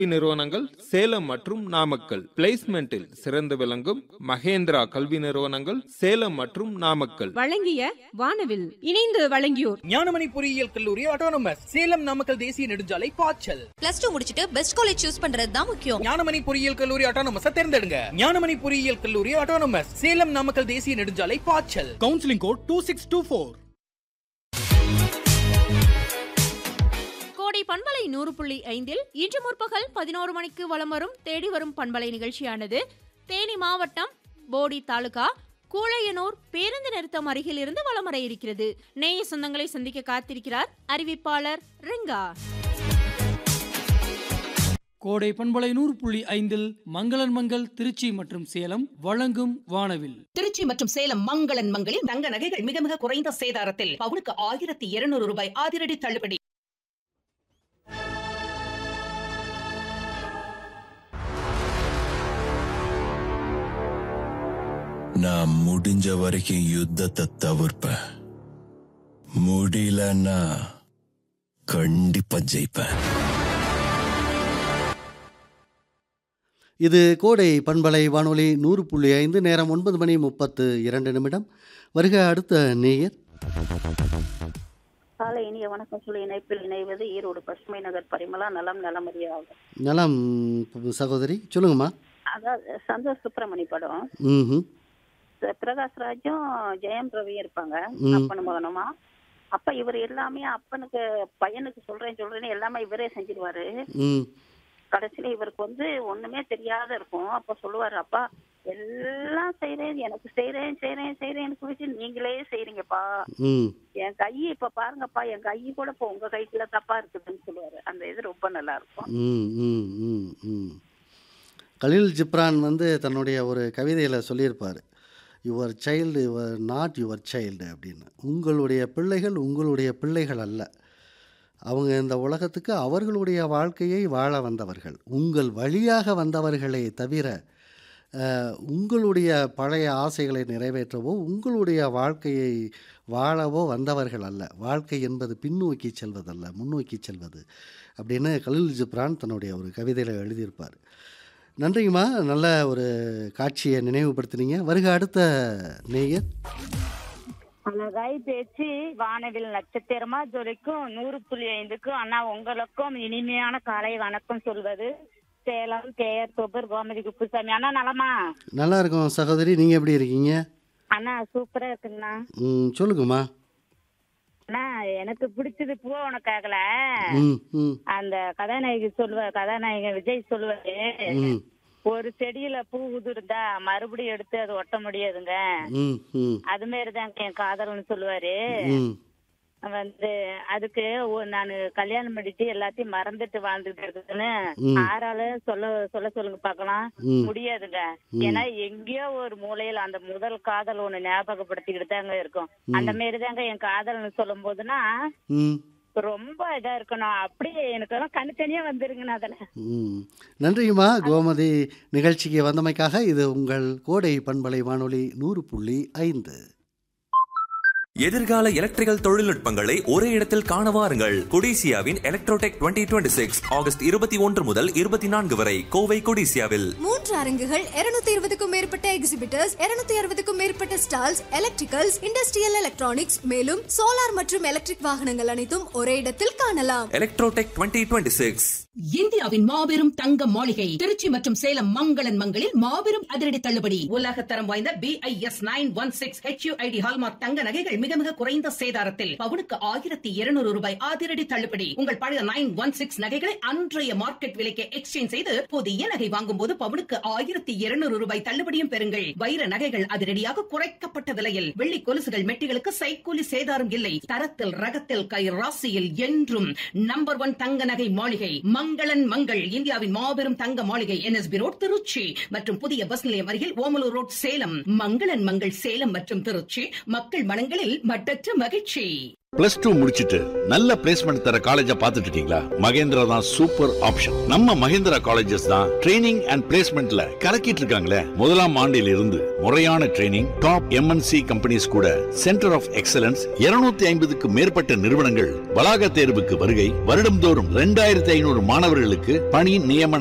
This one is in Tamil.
நிறுவனங்கள் சேலம் மற்றும் நாமக்கல் பிளேஸ்மெண்டில் சிறந்து விளங்கும் மகேந்திரா கல்வி நிறுவனங்கள் சேலம் மற்றும் நாமக்கல் வழங்கிய வானவில் இணைந்து வழங்கியோர் ஞானமணி பொறியியல் கல்லூரி ஆட்டோனமஸ் சேலம் நாமக்கல் தேசிய நெடுஞ்சாலை பாய்ச்சல் பிளஸ் டூ முடிச்சிட்டு பெஸ்ட் காலேஜ் சூஸ் பண்றது தான் முக்கியம் ஞானமணி பொறியியல் கல்லூரி ஆட்டோனமஸ் தேர்ந்தெடுங்க ஞானமணி பொறியியல் கல்லூரி ஆட்டோனமஸ் சேலம் நாமக்கல் தேசிய நெடுஞ்சாலை பாய்ச்சல் counselling code two six two four கோடை பண்பலை நூறு புள்ளி ஐந்தில் இன்று முற்பகல் பதினோரு மணிக்கு வலம் வரும் தேடி வரும் பண்பலை நிகழ்ச்சியானது தேனி மாவட்டம் போடி தாலுகா கூழையனூர் பேருந்து நிறுத்தம் அருகில் இருந்து வலம் வர இருக்கிறது நேய சொந்தங்களை சந்திக்க காத்திருக்கிறார் அறிவிப்பாளர் ரெங்கா கோடை பண்பலை நூறு புள்ளி ஐந்தில் மங்களன் மங்கள் திருச்சி மற்றும் சேலம் வழங்கும் வானவில் திருச்சி மற்றும் சேலம் மங்களன் மங்களில் தங்க நகைகள் மிக மிக குறைந்த சேதாரத்தில் பவுனுக்கு ஆயிரத்தி இருநூறு ரூபாய் அதிரடி தள்ளுபடி நான் முடிஞ்ச வரைக்கும் யுத்தத்தை தவிர்ப்பேன் முடியலன்னா கண்டிப்பா ஜெயிப்பேன் இது கோடை பண்பலை வானொலி நூறு புள்ளி ஐந்து நேரம் ஒன்பது மணி முப்பத்து இரண்டு நிமிடம் வருக அடுத்த நேயர் காலை இனிய வணக்கம் சொல்லி இணைப்பில் இணைவது ஈரோடு பசுமை நகர் பரிமளா நலம் நலமறியாகும் நலம் சகோதரி சொல்லுங்கம்மா அதாவது சந்தோஷ் சுப்பிரமணி படம் ம் ச- பிரகாஷ்ராஜும் ஜெயம் ரவியும் இருப்பாங்க ம். அப்பனு மகனுமா அப்ப இவர் எல்லாமே அப்பனுக்கு பையனுக்கு சொல்றேன் சொல்றேன்னு எல்லாமே இவரே செஞ்சிருவாரு ம் கடைசியில இவருக்கு வந்து ஒண்ணுமே தெரியாத இருக்கும் அப்ப சொல்லுவாரு அப்பா எல்லாம் செய்றேன் எனக்கு செய்றேன் செய்றேன் செய்றேன்னு சொல்லிட்டு நீங்களே செய்றீங்கப்பா ம் என் கை இப்ப பாருங்கப்பா என் கை கூட இப்ப உங்க கைக்குள்ள தப்பா இருக்குதுன்னு சொல்லுவாரு அந்த இது ரொம்ப நல்லா இருக்கும் ம் ம் ம் ம் கலீல் ஜிப்ரான் வந்து தன்னுடைய ஒரு கவிதையில் சொல்லியிருப்பார் your child your not your child அப்படின்னு உங்களுடைய பிள்ளைகள் உங்களுடைய பிள்ளைகள் அல்ல அவங்க இந்த உலகத்துக்கு அவர்களுடைய வாழ்க்கையை வாழ வந்தவர்கள் உங்கள் வழியாக வந்தவர்களே தவிர அஹ், உங்களுடைய பழைய ஆசைகளை நிறைவேற்றவோ உங்களுடைய வாழ்க்கையை வாழவோ வந்தவர்கள் அல்ல வாழ்க்கை என்பது பின்னோக்கி செல்வதல்ல முன்னோக்கி செல்வது அப்படின்னு கலில் ஜிப்ரான் தன்னுடைய ஒரு கவிதையில் எழுதியிருப்பார் நன்றிங்கம்மா நல்ல ஒரு காட்சியை நினைவுபடுத்தினீங்க வருக அடுத்த நேயர் அழகாய் பேச்சு வானவில் நட்சத்திரமா ஜொலிக்கும் நூறு புள்ளி ஐந்துக்கும் அண்ணா உங்களுக்கும் இனிமையான காலை வணக்கம் சொல்வது சேலம் கேஆர் தொபர் கோமதி குப்புசாமி அண்ணா நலமா நல்லா இருக்கும் சகோதரி நீங்கள் எப்படி இருக்கீங்க அண்ணா சூப்பரா இருக்குங்கண்ணா ம் சொல்லுங்கம்மா அண்ணா எனக்கு பிடிச்சது பூ உனக்காகல ம் ம் அந்த கதாநாயகி சொல்லுவ கதாநாயகன் விஜய் சொல்லுவாரு ம் ஒரு செடியில பூ உதிர்ந்தா மறுபடியும் எடுத்து அது ஒட்ட முடியாதுங்க ம் ம் அது மாதிரிதாங்க என் காதல்னு சொல்லுவாரு ம் வந்து அதுக்கு நான் கல்யாணம் பண்ணிட்டு எல்லாத்தையும் மறந்துட்டு வாழ்ந்துட்டு இருக்குன்னு ம். ஆறால சொல்ல சொல்ல சொல்லுங்க பார்க்கலாம் ம். முடியாதுங்க ம். ஏன்னா எங்கேயோ ஒரு மூலையில அந்த முதல் காதல் ஒண்ணு ஞாபகப்படுத்திக்கிட்டு தாங்க இருக்கும் ம். அந்த மாரி தாங்க என் காதல்னு சொல்லும் போதுன்னா ம் ரொம்ப இதா இருக்கணும் அப்படியே எனக்கு எல்லாம் கண்ணுத்தனியா வந்துருங்கண்ணா அதுல ம் நன்றிங்கம்மா கோமதி நிகழ்ச்சிக்கு வந்தமைக்காக இது உங்கள் கோடை பண்பலை வானொலி நூறு புள்ளி ஐந்து எதிர்கால எலக்ட்ரிக்கல் தொழில்நுட்பங்களை ஒரே இடத்தில் காண வாருங்கள் கொடிசியாவின் எலக்ட்ரோடெக் 2026 சிக்ஸ் ஆகஸ்ட் இருபத்தி ஒன்று முதல் இருபத்தி நான்கு வரை கோவை கொடிசியாவில் மூன்று அரங்குகள் 220 இருபதுக்கும் மேற்பட்ட எக்ஸிபிட்டர்ஸ் 260 அறுபதுக்கும் மேற்பட்ட ஸ்டால்ஸ் எலக்ட்ரிக்கல்ஸ் இண்டஸ்ட்ரியல் எலக்ட்ரானிக்ஸ் மேலும் சோலார் மற்றும் எலக்ட்ரிக் வாகனங்கள் அனைத்தும் ஒரே இடத்தில் காணலாம் எலக்ட்ரோடெக் 2026 சிக்ஸ் இந்தியாவின் மாபெரும் தங்க மாளிகை திருச்சி மற்றும் சேலம் மங்களன் மங்களில் மாபெரும் அதிரடி தள்ளுபடி உலக தரம் வாய்ந்த BIS nine one six HUID hallmark தங்க நகைகள் மிக மிக குறைந்த சேதாரத்தில் பவுனுக்கு ஆயிரத்தி இருநூறு ரூபாய் அதிரடி தள்ளுபடி உங்கள் பழைய நைன் ஒன் சிக்ஸ் நகைகளை அன்றைய மார்க்கெட் விலைக்கு எக்ஸ்சேஞ்ச் செய்து புதிய நகை வாங்கும் போது பவுனுக்கு ஆயிரத்தி இருநூறு ரூபாய் தள்ளுபடியும் பெறுங்கள் வைர நகைகள் அதிரடியாக குறைக்கப்பட்ட விலையில் வெள்ளி கொலுசுகள் மெட்டிகளுக்கு சைக்கூலி சேதாரம் இல்லை தரத்தில் ரகத்தில் கை ராசியில் என்றும் நம்பர் ஒன் தங்க நகை மாளிகை மங்களன் மங்கள் இந்தியாவின் மாபெரும் தங்க மாளிகை என்எஸ்பி ரோட் திருச்சி மற்றும் புதிய பஸ் நிலையம் அருகில் ஓமலூர் ரோட் சேலம் மங்களன் மங்கள் சேலம் மற்றும் திருச்சி மக்கள் மனங்களில் வாழ்வில் மட்டற்ற மகிழ்ச்சி பிளஸ் டூ முடிச்சிட்டு நல்ல பிளேஸ்மெண்ட் தர காலேஜ பாத்துட்டு இருக்கீங்களா மகேந்திரா தான் சூப்பர் ஆப்ஷன் நம்ம மகேந்திரா காலேஜஸ் தான் ட்ரைனிங் அண்ட் பிளேஸ்மெண்ட்ல கலக்கிட்டு இருக்காங்களே முதலாம் ஆண்டில் இருந்து முறையான ட்ரைனிங் டாப் எம்என்சி கம்பெனிஸ் கூட சென்டர் ஆஃப் எக்ஸலன்ஸ் 250 ஐம்பதுக்கு மேற்பட்ட நிறுவனங்கள் வளாக தேர்வுக்கு வருகை வருடம்தோறும் ரெண்டாயிரத்தி ஐநூறு மாணவர்களுக்கு பணி நியமன